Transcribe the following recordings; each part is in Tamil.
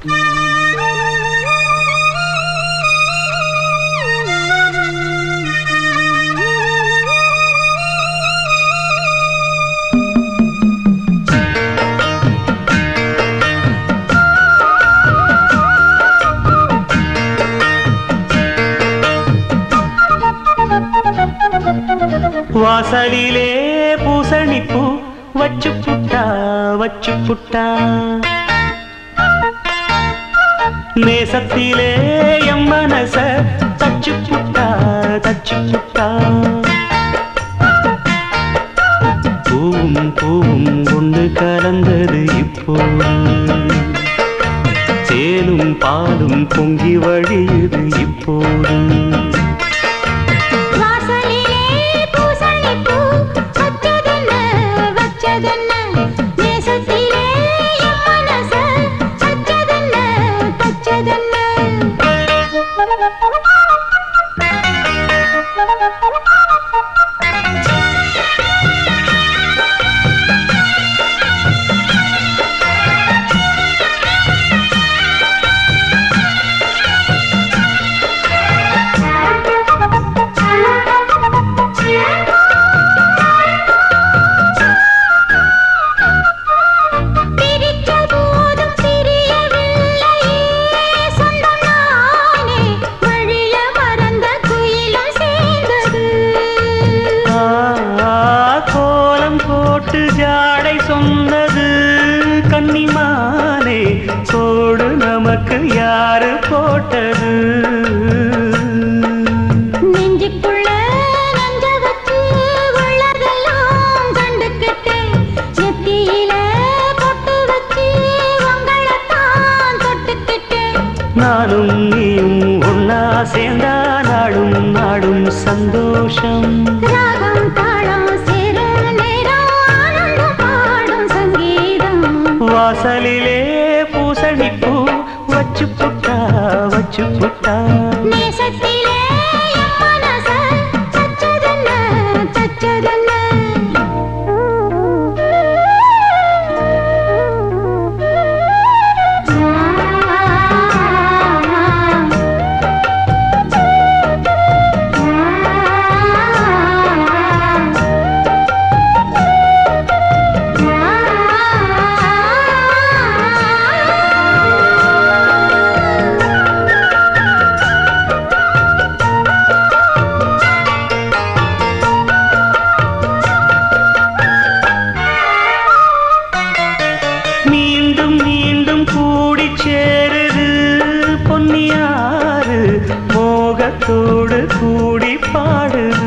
வாசலிலே பூசணிப்பூ வச்சு புட்டா வச்சு புட்டா நேசத்திலே எம் மனச தச்சு புட்டா தச்சு புட்டா பூவும் பூவும் ஒன்று கலந்தது இப்போது தேனும் பாலும் பொங்கி வழியுது இப்போது வாசலிலே பூசணிப்பூ வச்சதென்ன, வச்சதென்ன? நேசத்திலே என் மனச தச்சதென்ன, தச்சதென்ன? பிரித்த போதும் பிரியவில்லையே சொந்தம் நானே வழிய மறந்த குயிலும் சேர்ந்தது ஆ, கோலம் போட்டு ஜாடை சொன்னது கன்னிமானே கோடு நமக்கு யாரு போட்டது நெஞ்சுக்குள்ள நஞ்ச வச்சு உள்ளதெல்லாம் கண்டுக்கிட்டேன் நெத்தியில பொட்டு வச்சு உங்களைத்தான் தொட்டுக்கிட்டேன் நானும் நீயும் ஒன்னா சேர்ந்தா நாடும் நாடும் சந்தோஷம் ராகம் தாளம் சேரும் நேரம் ஆனந்தம் பாடும் சங்கீதம் வாசலிலே பூசணிப்பூ வச்சு புட்டா வச்சு புட்டா நேசத்திலே என் மனச தச்சதென்ன, தச்சதென்ன? மீண்டும் மீண்டும் கூடி சேருது பொன்னியாறு மோகத்தோடு கூடி பாடுது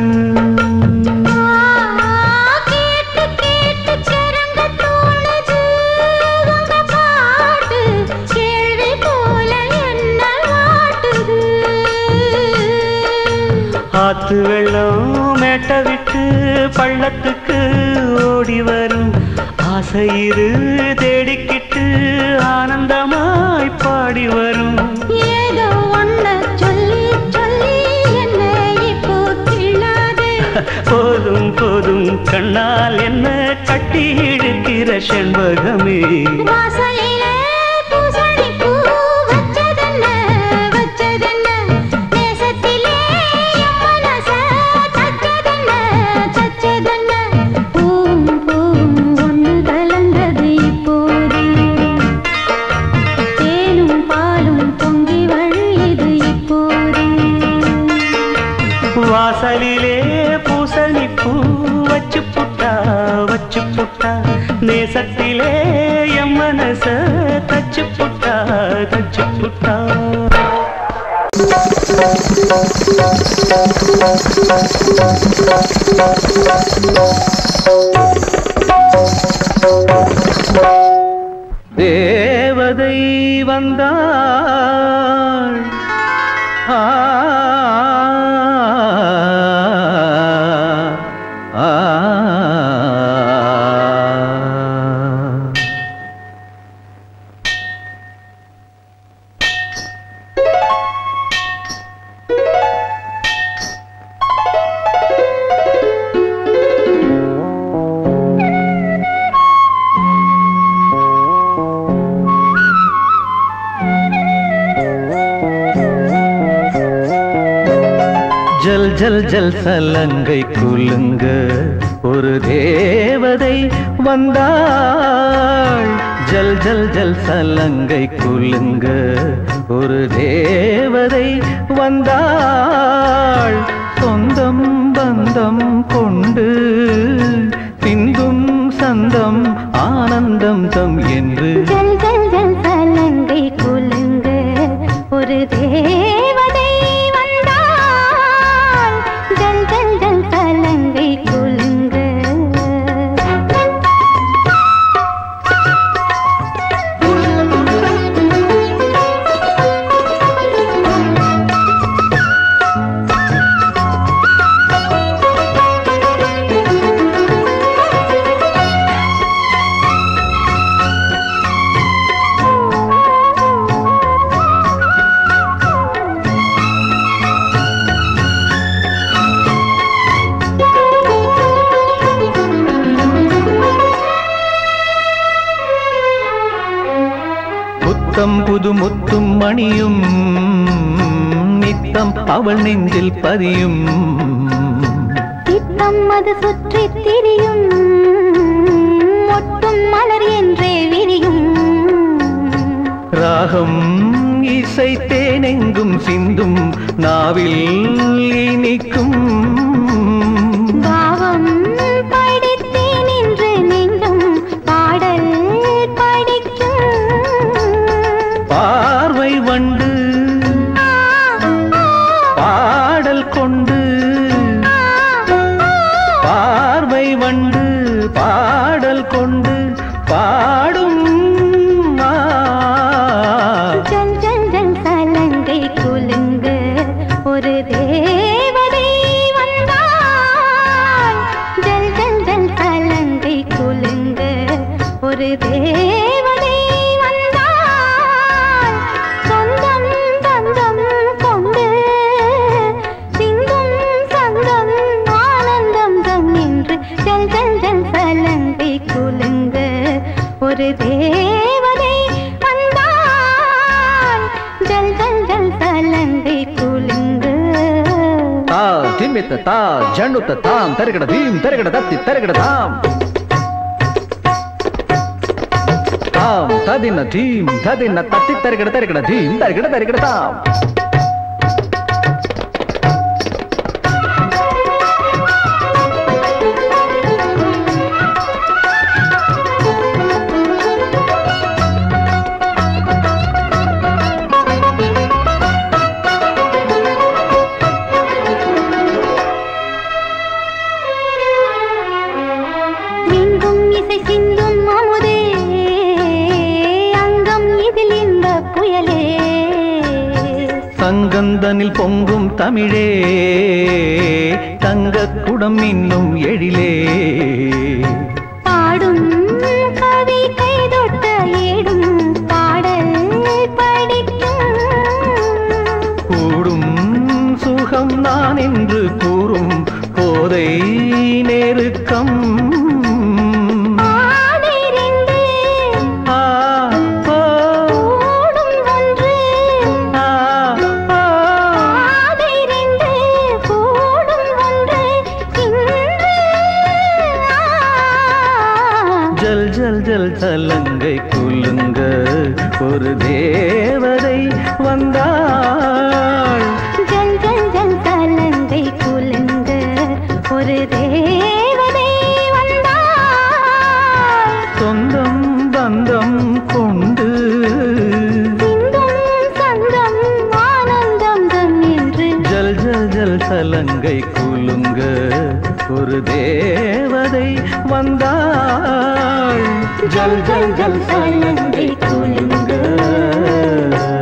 கேட்டு கேட்டு கிறங்க தோணுது உங்க பாட்டு கேள்வி போல என்ன வாட்டுது ஆத்து வெள்ளம் மேட்ட விட்டு பள்ளத்துக்கு ஓடி வரும் ஆசையிரு தேடிக்கிட்டு ஆனந்தமாய் பாடி வரும் ஏதோ ஒன்ன சொல்லி சொல்லி என்ன இப்போ கிள்ளாதே போதும் போதும் கண்ணால் என்ன கட்டி இழுக்கிற செண்பகமே வாசலிலே பூசணிப்பூ வச்சதென்ன, வச்சதென்ன? நேசத்திலே என் மனச தச்சதென்ன, தச்சதென்ன? பூவும் பூவும் ஒன்று கலந்தது இப்போது. தேனும் பாலும் பொங்கி வழியுது இப்போது வாசலிலே பூசணிப்பூ வச்சு புட்டா வச்சு புட்டா நேசத்திலே எம் மனச தச்சு புட்டா தச்சு புட்டா தேவதை வந்தாள் ஆ ஆ ஜல் ஜல் ஜல் சலங்கை குலுங்க ஒரு தேவதை வந்தாள் ஜல் ஜல் ஜல் சலங்கை குலுங்க ஒரு தேவதை வந்தாள் சொந்தம் பந்தம் கொண்டு சிந்தும் சந்தம் ஆனந்தம் தம் என்று ஜல் ஜல் ஜல் சலங்கை குலுங்க ஒரு தேவதை வந்தாள் ஜல் ஜல் ஜல் சலங்கை குலுங்க புத்தம் புது முத்தும் மணியும் நித்தம் அவள் நெஞ்சில் பதியும் சித்தம் அது சுற்றி திரியும் ஒட்டும் மலர் என்றே விரியும் ராகம் இசை தேனெங்கும் சிந்தும் நாவில் இனிக்கும் பாவம் படித்தேன் என்று நெஞ்சும் பாடல் படிக்கும் பார்வை வண்டு பாடல் கொண்டு பார்வை வண்டு பாடல் கொண்டு பாடும் ஆ. ஜல் ஜல் ஜல் சலங்கை குலுங்க ஒரு தேவதை வந்தாள் ஜல் ஜல் ஜல் சலங்கை குலுங்க ஒரு தேவதை வந்தாள் சொந்தம் தந்தம் கொண்டு சிந்தும் சந்தம் ஆனந்தம் தம் என்று ஜல் ஜல் ஜல் சலங்கை குலுங்க ஒரு தேவதை வந்தாள் ஜல் ஜல் ஜல் சலங்கை குலுங்க ತಾ ತಿಮ್ಮಿತ್ತ ತಾ ಜಣ್ಣುತ್ತ ತಾಂ ತೆರಗಡ ಧೀಂ ತೆರಗಡ ದತ್ತಿ ತೆರಗಡ ತಾಂ ತಾಂ ತದಿನ ಧೀಂ ತದಿನ ತತ್ತಿ ತೆರಗಡ ತೆರಗಡ ಧೀಂ ತೆರಗಡ ತೆರಗಡ ತಾಂ எங்கும் இசை சிந்தும் அமுதே அங்கம் இதில் இந்த புயலே சங்கந்தனில் பொங்கும் தமிழே தங்க குடம் இன்னும் எழிலே பாடும் கவி கைதொட்ட ஏடும் பாடல் படிக்கும் கூடும் சுகம் நான் என்று கூறும் போதை நெருக்கம் ஆதை ரெண்டு ஆ, ஓ, கூடும் ஒன்று ஆ, ஓ. ஆதை ரெண்டு கூடும் ஒன்று இன்று ஆ. ஜல் ஜல் ஜல் சலங்கை குலுங்க ஒரு தேவதை வந்தாள் ஜல் ஜல் ஜல் சலங்கை குலுங்க ஒரு தேவதை வந்தாள் சொந்தம் பந்தம் கொண்டு சிந்தும் சந்தம் ஆனந்தம் தம் என்று ஜல் ஜல் ஜல் சலங்கை குலுங்க ஒரு தேவதை வந்தாள் ஜல் ஜல் ஜல் சலங்கை குலுங்க